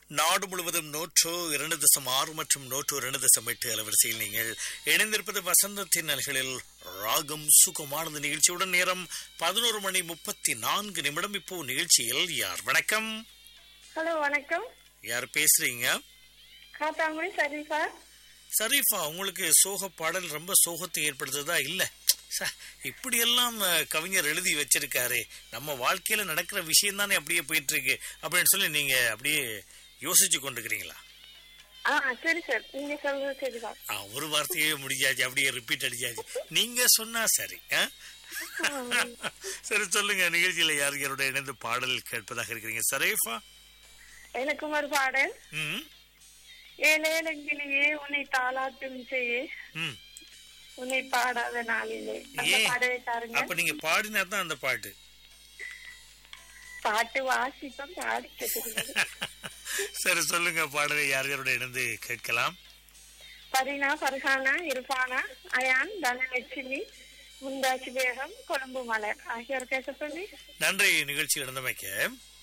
நாடு முழுவதும் நூற்று இரண்டு தசம் ஆறு மற்றும் நூற்று இரண்டு தசம் எட்டு அலைவரிசையில் நீங்கள் இணைந்திருப்பது வசந்தத்தின் அல்களில் ராகம் சுகமானது நிகழ்ச்சியுடன் நேரம் பதினோரு மணி முப்பத்தி நான்கு நிமிடம் இப்போ நிகழ்ச்சியில் யார் வணக்கம் ஹலோ வணக்கம் யார் பேசுறீங்க காத்தாமணி சரிஃபா சரீஃபா உங்களுக்கு சோக பாடல் ரொம்ப சோகத்தை ஏற்படுத்துதா இல்ல ச, இப்படியெல்லாம் அஹ், கவிஞர் எழுதி வச்சிருக்காரு நம்ம வாழ்க்கையில நடக்கிற விஷயம் தானே அப்படியே போயிட்டு இருக்கு அப்படின்னு சொல்லி நீங்க அப்படியே யோசிச்சு கொண்டிருக்கிறீங்களா ஆ சரி சார் நீங்க சொல்றது சரிதான் ஆ, ஒரு வார்த்தையே முடிஞ்சாச்சு அப்படியே ரிப்பீட் அடிச்சாச்சு நீங்க சொன்னா சரி ஆ? சரி சொல்லுங்க நிகழ்ச்சியில யார் யாரோட இணைந்து பாடல் கேட்பதாக இருக்கிறீங்க சரீஃபா எனக்கும் ஒரு பாடல் ம் ஏழேலங்கிலேயே உன்னை தாளாட்டும் செய்ய ம் உன்னை பாடாத நாளிலே அந்த ஏன்? பாடலை தாருங்க அப்ப நீங்க பாடினா தான் அந்த பாட்டு பாட்டு வாசிப்போம் பாடி கேட்டுக்கிறது சரி சொல்லுங்க பாடலை யார் யாரோட இணைந்து கேட்கலாம் பரினா பர்ஹானா இர்ஃபானா அயான் தனலட்சுமி முந்தாஜ் பேகம் கொழும்பு மலர் ஆகியோர் கேட்க சொல்லி நன்றி நிகழ்ச்சி நடந்தமைக்க